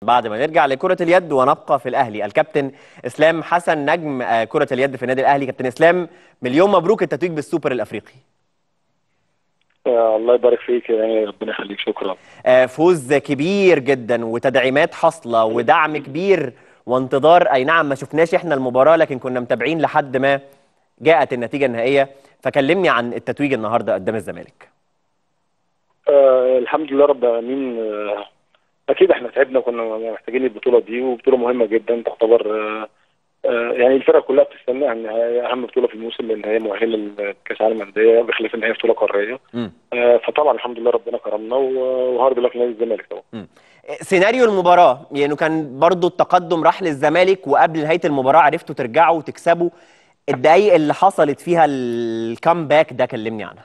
بعد ما نرجع لكرة اليد ونبقى في الأهلي الكابتن إسلام حسن نجم آه، كرة اليد في النادي الأهلي كابتن إسلام مليون مبروك التتويج بالسوبر الأفريقي آه، الله يبارك فيك يعني ربنا يخليك شكرا آه، فوز كبير جدا وتدعيمات حاصلة ودعم كبير وانتظار أي نعم ما شفناش إحنا المباراة لكن كنا متابعين لحد ما جاءت النتيجة النهائية فكلمني عن التتويج النهاردة قدام الزمالك آه الحمد لله رب العالمين آه اكيد احنا تعبنا وكنا محتاجين البطوله دي وبطوله مهمه جدا تعتبر آه آه يعني الفرقه كلها بتستناها ان هي اهم بطوله في الموسم لان هي مؤهله لكاس العالم للانديه بخلاف ان هي بطوله قاريه مم. آه فطبعا الحمد لله ربنا كرمنا و- وهارد لك نادي الزمالك طبعا مم. سيناريو المباراة يعني كان برضو التقدم راح للزمالك وقبل نهاية المباراة عرفتوا ترجعوا وتكسبوا الدقايق اللي حصلت فيها الكامباك ده كلمني عنها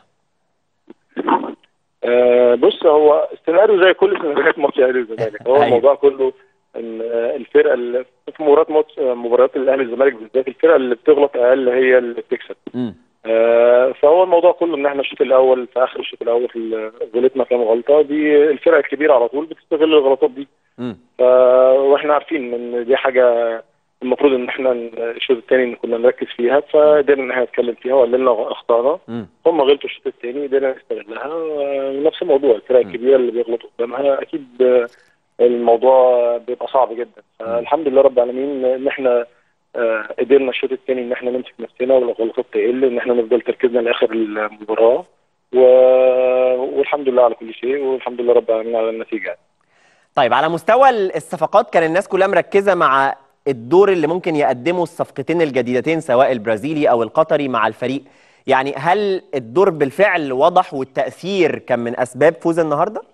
آه بص هو السيناريو زي كل سيناريوهات ماتش الاهلي والزمالك هو أيوة. الموضوع كله ان آه، الفرقه اللي في مباريات ماتش آه، مباريات الاهلي والزمالك بالذات الفرقه اللي بتغلط اقل هي اللي بتكسب مم. آه، فهو الموضوع كله ان احنا الشوط الاول في اخر الشوط الاول في غلطنا كام غلطه دي الفرقه الكبيره على طول بتستغل الغلطات دي مم. ف... واحنا عارفين ان دي حاجه المفروض ان احنا الشوط الثاني كنا نركز فيها فقدرنا ان احنا نتكلم فيها وقللنا اخطائنا مم. هم غلطوا الشوط الثاني قدرنا نستغلها آه، نفس الموضوع الفرق الكبيره اللي بيغلطوا قدامها اكيد آه، الموضوع بيبقى صعب جدا فالحمد لله رب العالمين ان احنا آه، قدرنا الشوط الثاني ان احنا نمسك نفسنا والغلطات تقل ان احنا نفضل تركيزنا لاخر المباراه و... والحمد لله على كل شيء والحمد لله رب العالمين على النتيجه طيب على مستوى الصفقات كان الناس كلها مركزة مع الدور اللي ممكن يقدمه الصفقتين الجديدتين سواء البرازيلي أو القطري مع الفريق يعني هل الدور بالفعل وضح والتأثير كان من أسباب فوز النهاردة؟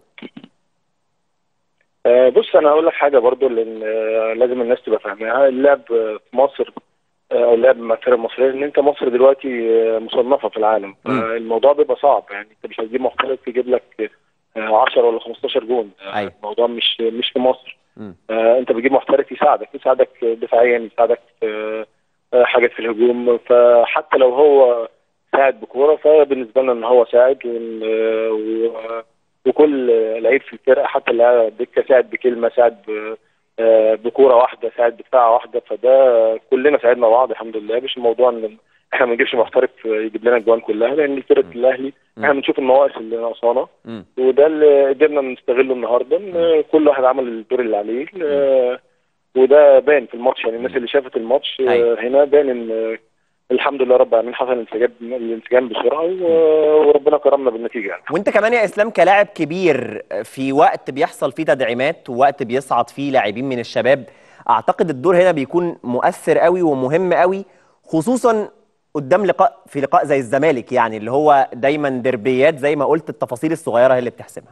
آه، بص انا هقول لك حاجه برضو لان آه، لازم الناس تبقى فاهماها اللعب آه، في مصر آه، او اللعب مع الفرق المصريه ان انت مصر دلوقتي آه، مصنفه في العالم مم. الموضوع بيبقى صعب يعني انت مش هتجيب محترف يجيب لك آه، 10 ولا 15 جون آه، أيوة. الموضوع مش مش في مصر مم. آه، انت بتجيب محترف يساعدك يساعدك دفاعيا يساعدك في آه، حاجات في الهجوم فحتى لو هو ساعد بكوره فبالنسبه لنا ان هو ساعد وإن- آه، و- وكل لعيب في الفرقه حتى اللي على الدكه ساعد بكلمه ساعد ب- آه، بكوره واحده ساعد بدفاعه واحده فده كلنا ساعدنا بعض الحمد لله مش الموضوع ان احنا ما نجيبش محترف يجيب لنا الجوان كلها لان فرقه الاهلي احنا بنشوف النواقص اللي ناقصانا مم. وده اللي قدرنا نستغله النهارده ان كل واحد عمل الدور اللي عليه آه، وده بان في الماتش يعني الناس اللي شافت الماتش آه، أيوة. هنا بان ان آه، الحمد لله رب العالمين حصل انسجام الانسجام بسرعه و- وربنا كرمنا بالنتيجه يعني وانت كمان يا اسلام كلاعب كبير في وقت بيحصل فيه تدعيمات ووقت بيصعد فيه لاعبين من الشباب اعتقد الدور هنا بيكون مؤثر قوي ومهم قوي خصوصا قدام لقاء في لقاء زي الزمالك يعني اللي هو دايما دربيات زي ما قلت التفاصيل الصغيره هي اللي بتحسمها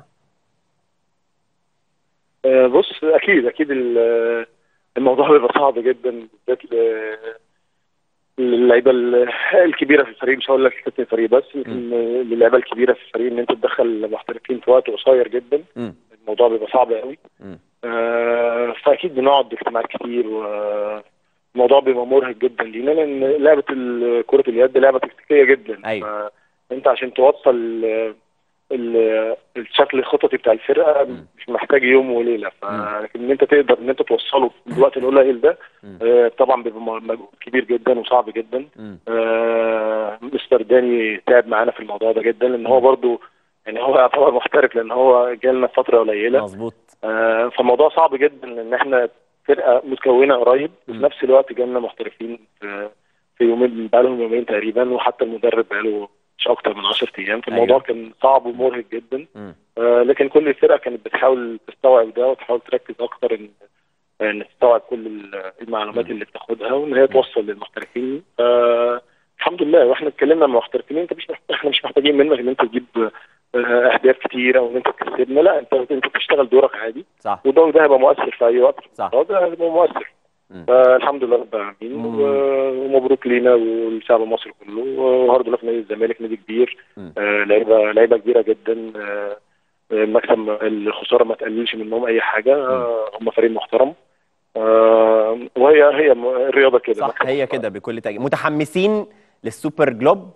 آه، بص اكيد اكيد ال- الموضوع بيبقى صعب جدا بالذات ل- للعيبه ال- الكبيره في الفريق مش هقول لك كابتن الفريق بس لكن للعيبه الكبيره في الفريق ان انت تدخل محترفين في وقت قصير جدا مم. الموضوع بيبقى صعب قوي مم. آه، فاكيد بنقعد اجتماعات كتير والموضوع بيبقى مرهق جدا لينا لان لعبه ال- كره اليد لعبه تكتيكيه جدا أيوة. فانت عشان توصل ال- ال- الشكل الخططي بتاع الفرقه مم. مش محتاج يوم وليله مم. فلكن ان انت تقدر ان انت توصله في الوقت القليل ده مم. آه، طبعا بيبقى م- مجهود كبير جدا وصعب جدا مم. آه، مستر داني تعب معانا في الموضوع ده جدا لان هو برضو يعني هو يعتبر محترف لان هو جالنا فتره قليله مظبوط آه، فالموضوع صعب جدا ان احنا فرقه متكونه قريب وفي مم. نفس الوقت جالنا محترفين في في يومين بقالهم يومين تقريبا وحتى المدرب بقاله مش اكتر من 10 ايام فالموضوع أيوة. كان صعب ومرهق جدا مم. آه، لكن كل الفرقه كانت بتحاول تستوعب ده وتحاول تركز اكتر ان ان تستوعب كل ال- المعلومات اللي بتاخدها وان هي توصل للمحترفين آه، الحمد لله واحنا اتكلمنا مع محترفين انت مش محتاج احنا مش محتاجين منك ان انت تجيب آه، اهداف كتيره وان انت تكسبنا لا انت انت بتشتغل دورك عادي صح وده ده هيبقى مؤثر في اي وقت صح. اه ده هيبقى مؤثر مم. فالحمد لله رب العالمين مم. و- ومبروك لينا ولشعب مصر كله وهارد لله في نادي الزمالك نادي كبير مم. آه، لعيبه لعيبه كبيره جدا آه، المكسب الخساره ما تقللش منهم اي حاجه آه، هم فريق محترم آه، وهي هي م- الرياضه كده صح مكسب هي وخسارة. كده بكل تأكيد متحمسين للسوبر جلوب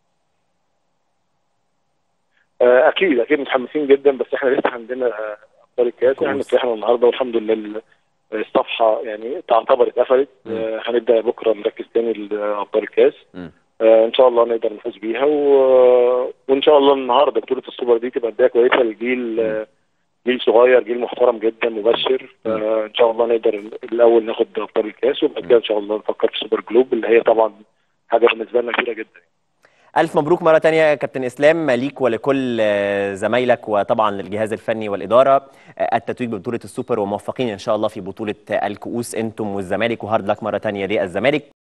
آه، اكيد اكيد متحمسين جدا بس احنا لسه عندنا آه، ابطال الكاس كويس. احنا فتحنا النهارده والحمد لله ال- الصفحه يعني تعتبر اتقفلت مم. آه، هنبدا بكره نركز تاني لابطال الكاس مم. آه، ان شاء الله نقدر نفوز بيها و... وان شاء الله النهارده بطوله السوبر دي تبقى بدايه كويسه للجيل آه، جيل صغير جيل محترم جدا مبشر آه، ان شاء الله نقدر الاول ناخد ابطال الكاس وبعد كده ان شاء الله نفكر في سوبر جلوب اللي هي طبعا حاجه بالنسبه لنا كبيره جدا ألف مبروك مرة تانية يا كابتن إسلام ليك ولكل آه، زمايلك وطبعا للجهاز الفني والإدارة آه، التتويج ببطولة السوبر وموفقين إن شاء الله في بطولة آه، الكؤوس أنتم والزمالك وهارد لك مرة تانية للزمالك